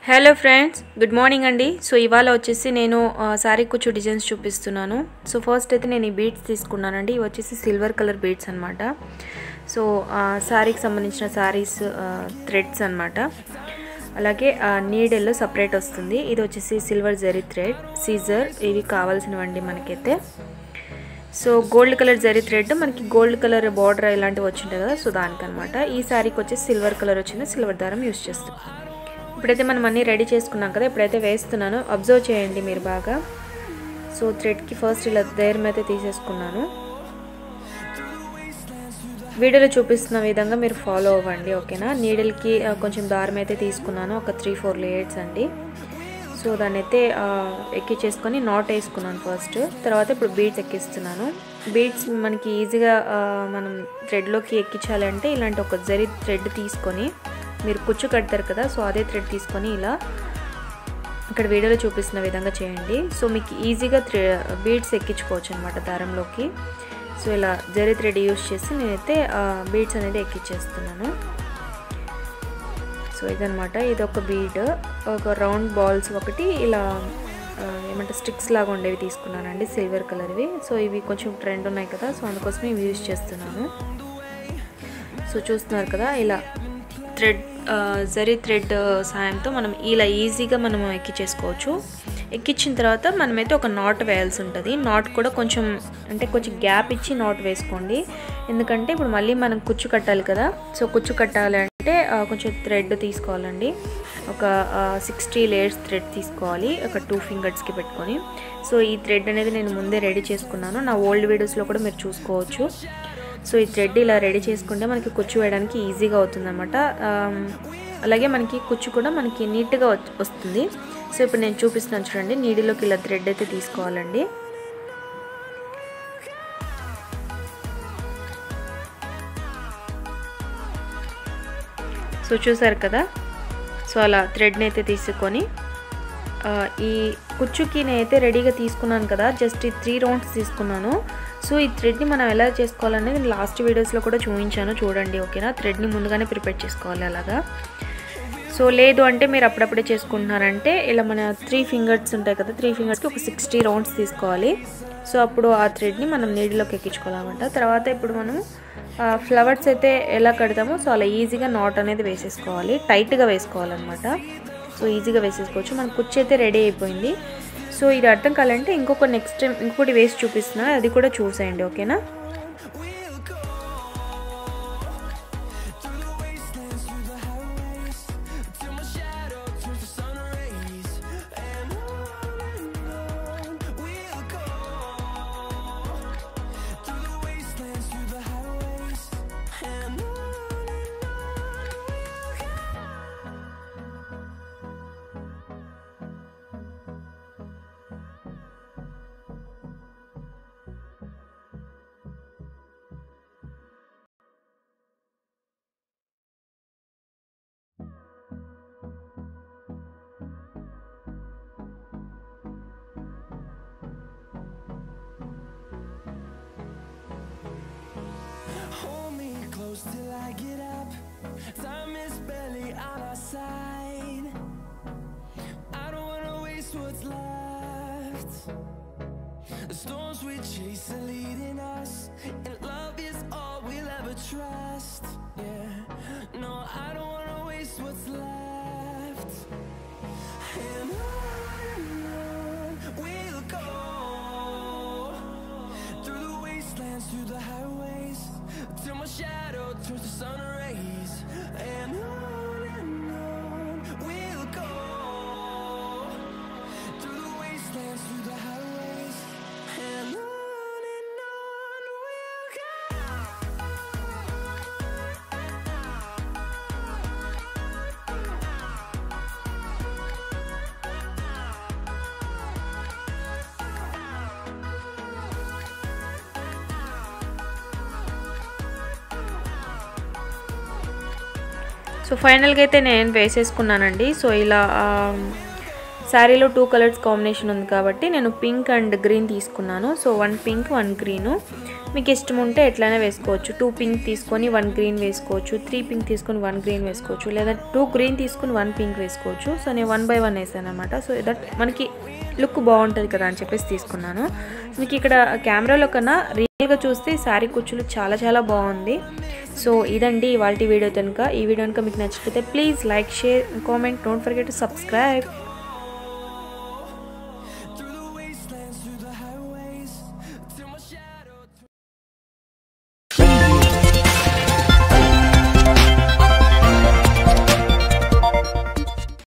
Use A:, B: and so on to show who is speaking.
A: Hello friends good morning అండి so ఇవాళ వచ్చేసి నేను ఆ, శారీ కుచ్చు డిజైన్స్ చూపిస్తున్నాను సో ఫస్ట్ అయితే నేను ఈ బీడ్స్ తీసుకున్నానండి ఇవి వచ్చేసి సిల్వర్ కలర్ బీడ్స్ అనమాట సో ఆ, శారీకి సంబంధించిన శారీస్ థ్రెడ్స్ అనమాట అలాగే నీడెల్లో సపరేట్ వస్తుంది ఇది వచ్చేసి సిల్వర్ జరీ థ్రెడ్ సీజర్ ఇవి కావాల్సినవండి మనకైతే so gold colour zari thread మనకి గోల్డ్ కలర్ బార్డర్ ఇలాంటివి వచ్చింటాయి కదా సో దానికనమాట ఈ శారీకి వచ్చేసి సిల్వర్ కలర్ వచ్చింది సిల్వర్ దారం యూస్ చేస్తాం ఇప్పుడైతే మనం అన్నీ రెడీ చేసుకున్నాం కదా ఇప్పుడైతే వేస్తున్నాను అబ్జర్వ్ చేయండి మీరు బాగా సో థ్రెడ్కి ఫస్ట్ ఇలా ధైర్యం అయితే తీసేసుకున్నాను వీడియోలో చూపిస్తున్న విధంగా మీరు ఫాలో అవ్వండి ఓకేనా నీడిల్కి ఆ, కొంచెం దారం అయితే తీసుకున్నాను ఒక త్రీ ఫోర్ లేయర్స్ అండి సో దాన్ని అయితే ఆ, ఎక్కించేసుకొని నాట్ వేసుకున్నాను ఫస్ట్ తర్వాత ఇప్పుడు బీడ్స్ ఎక్కిస్తున్నాను బీడ్స్ మనకి ఈజీగా ఆ, మనం థ్రెడ్లోకి ఎక్కించాలంటే ఇలాంటి ఒక జరి థ్రెడ్ తీసుకొని మీరు కుచ్చు కడతారు కదా సో అదే థ్రెడ్ తీసుకొని ఇలా ఇక్కడ వీడియోలో చూపిస్తున్న విధంగా చేయండి సో మీకు ఈజీగా థ్రె బీడ్స్ ఎక్కించుకోవచ్చు అనమాట దారంలోకి సో ఇలా జరీ థ్రెడ్ యూస్ చేసి నేనైతే బీడ్స్ అనేది ఎక్కించేస్తున్నాను సో ఇదనమాట ఇది ఒక బీడ్ ఒక రౌండ్ బాల్స్ ఒకటి ఇలా ఆ, ఏమంటే స్టిక్స్ లాగా ఉండేవి తీసుకున్నానండి సిల్వర్ కలర్వి సో ఇవి కొంచెం ట్రెండ్ ఉన్నాయి కదా సో అందుకోసం ఇవి యూజ్ చేస్తున్నాను సో చూస్తున్నారు కదా ఇలా థ్రెడ్ జరీ థ్రెడ్ సాయంతో మనం ఇలా ఈజీగా మనం ఎక్కించేసుకోవచ్చు ఎక్కించిన తర్వాత మనమైతే ఒక నాట్ వేయాల్సి ఉంటుంది నాట్ కూడా కొంచెం అంటే కొంచెం గ్యాప్ ఇచ్చి నాట్ వేసుకోండి ఎందుకంటే ఇప్పుడు మళ్ళీ మనం కుచ్చు కట్టాలి కదా సో కుచ్చు కట్టాలి అంటే ఆ, కొంచెం థ్రెడ్ తీసుకోవాలండి ఒక సిక్స్టీ లేయర్స్ థ్రెడ్ తీసుకోవాలి ఒక టూ ఫింగర్స్కి పెట్టుకొని సో ఈ థ్రెడ్ అనేది నేను ముందే రెడీ చేసుకున్నాను నా ఓల్డ్ వీడియోస్లో కూడా మీరు చూసుకోవచ్చు సో ఈ థ్రెడ్ ఇలా రెడీ చేసుకుంటే మనకి కుచ్చు వేయడానికి ఈజీగా అవుతుంది అనమాట అలాగే మనకి కుచ్చు కూడా మనకి నీట్గా వస్తుంది సో ఇప్పుడు నేను చూపిస్తున్నాను చూడండి నీడిలోకి ఇలా థ్రెడ్ అయితే తీసుకోవాలండి సో చూసారు కదా సో అలా థ్రెడ్ని అయితే తీసుకొని ఆ, ఈ కుచ్చుకి నేనైతే రెడీగా తీసుకున్నాను కదా జస్ట్ ఈ త్రీ రౌండ్స్ తీసుకున్నాను సో ఈ థ్రెడ్ని మనం ఎలా చేసుకోవాలనేది నేను లాస్ట్ వీడియోస్లో కూడా చూపించాను చూడండి ఓకేనా థ్రెడ్ని ముందుగానే ప్రిపేర్ చేసుకోవాలి అలాగా సో లేదు అంటే మీరు అప్పుడప్పుడే చేసుకుంటున్నారంటే ఇలా మన త్రీ ఫింగర్స్ ఉంటాయి కదా త్రీ ఫింగర్స్కి ఒక సిక్స్టీ రౌండ్స్ తీసుకోవాలి సో అప్పుడు ఆ థ్రెడ్ని మనం నీడిలోకి ఎక్కించుకోవాలన్నమాట తర్వాత ఇప్పుడు మనం ఫ్లవర్స్ అయితే ఎలా కడతామో సో అలా ఈజీగా నాట్ అనేది వేసేసుకోవాలి టైట్గా వేసుకోవాలన్నమాట సో ఈజీగా వేసేసుకోవచ్చు మన కుర్చీ అయితే రెడీ అయిపోయింది సో ఇది అర్థం కావాలంటే ఇంకొక నెక్స్ట్ టైం ఇంకొకటి వేసి చూపిస్తున్నాను అది కూడా చూసేయండి ఓకేనా
B: Hold me close till I get up. Time is barely on our side. I don't wanna waste what's left. The storms we chase are leading us, and love is all we'll ever trust. Yeah, no, I don't wanna waste what's left. And on and on we'll go through the wastelands, through the highways, till my shadow turns to sun rays. And on and on we'll go through the wastelands, through the highways, and on and on we'll go.
A: So ఫైనల్గా అయితే నేను వేసేసుకున్నానండి so ఇలా ఆ, శారీలో two colours combination ఉంది కాబట్టి నేను pink and green తీసుకున్నాను so one pink one green మీకు ఇష్టం ఉంటే ఎట్లయినా వేసుకోవచ్చు టూ పింక్ తీసుకొని వన్ గ్రీన్ వేసుకోవచ్చు త్రీ పింక్ తీసుకొని వన్ గ్రీన్ వేసుకోవచ్చు లేదా టూ గ్రీన్ తీసుకొని వన్ పింక్ వేసుకోవచ్చు సో నేను వన్ బై వన్ వేసాను అనమాట సో దట్ మనకి లుక్ బాగుంటుంది కదా అని చెప్పేసి తీసుకున్నాను మీకు ఇక్కడ కెమెరాలో కన్నా రియల్గా చూస్తే శారీ కుచ్చులు చాలా చాలా బాగుంది సో ఇదండి ఇవాళ వీడియో కనుక ఈ వీడియో కనుక మీకు నచ్చితే please like share comment don't forget to subscribe